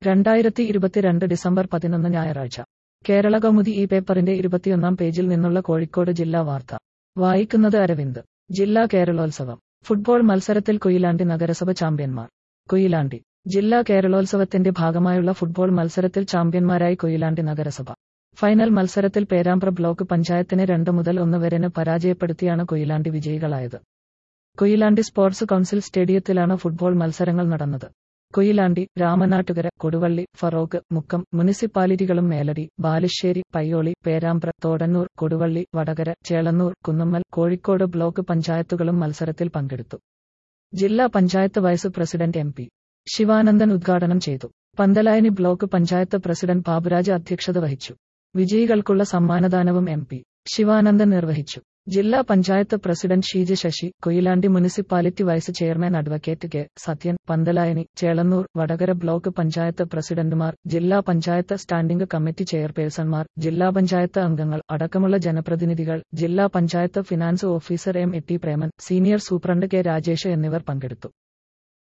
രണ്ടായിരത്തി ഇരുപത്തിരണ്ട് ഡിസംബർ പതിനൊന്ന് ഞായറാഴ്ച കേരള കൗമുദി ഈ പേപ്പറിന്റെ ഇരുപത്തിയൊന്നാം പേജിൽ നിന്നുള്ള കോഴിക്കോട് ജില്ലാ വാർത്ത വായിക്കുന്നത് അരവിന്ദ് ജില്ലാ കേരളോത്സവം ഫുട്ബോൾ മത്സരത്തിൽ കൊയിലാണ്ടി നഗരസഭ ചാമ്പ്യന്മാർ കൊയിലാണ്ടി ജില്ലാ കേരളോത്സവത്തിന്റെ ഭാഗമായുള്ള ഫുട്ബോൾ മത്സരത്തിൽ ചാമ്പ്യന്മാരായി കൊയിലാണ്ടി നഗരസഭ ഫൈനൽ മത്സരത്തിൽ പേരാമ്പ്ര ബ്ലോക്ക് പഞ്ചായത്തിനെ രണ്ട് മുതൽ ഒന്ന് വരെന് പരാജയപ്പെടുത്തിയാണ് കൊയിലാണ്ടി വിജയികളായത് കൊയിലാണ്ടി സ്പോർട്സ് കൗൺസിൽ സ്റ്റേഡിയത്തിലാണ് ഫുട്ബോൾ മത്സരങ്ങൾ നടന്നത് കൊയിലാണ്ടി രാമനാട്ടുകര കൊടുവള്ളി ഫറോക്ക് മുക്കം മുനിസിപ്പാലിറ്റികളും മേലടി ബാലുശ്ശേരി പയ്യോളി പേരാമ്പ്ര തോടന്നൂർ കൊടുവള്ളി വടകര ചേളന്നൂർ കുന്നമ്മൽ കോഴിക്കോട് ബ്ലോക്ക് പഞ്ചായത്തുകളും മത്സരത്തിൽ പങ്കെടുത്തു ജില്ലാ panchayat vice president M P Sivanandan ഉദ്ഘാടനം ചെയ്തു പന്തലായനി ബ്ലോക്ക് പഞ്ചായത്ത് പ്രസിഡന്റ് ബാബുരാജ് അധ്യക്ഷത വഹിച്ചു വിജയികൾക്കുള്ള സമ്മാനദാനവും എം പി ശിവാനന്ദൻ നിർവഹിച്ചു ജില്ലാ panchayat president Sheeja Sasi Koyilandy municipality vice chairman advocate K Sathyan Pantalayani Chelannur Vadakara block panchayat പ്രസിഡന്റുമാർ ജില്ലാ പഞ്ചായത്ത് സ്റ്റാൻഡിംഗ് കമ്മിറ്റി ചെയർപേഴ്സൺമാർ ജില്ലാ പഞ്ചായത്ത് അംഗങ്ങൾ അടക്കമുള്ള ജനപ്രതിനിധികൾ ജില്ലാ panchayat finance officer M A T Preman senior superintendent K Rajesh എന്നിവർ പങ്കെടുത്തു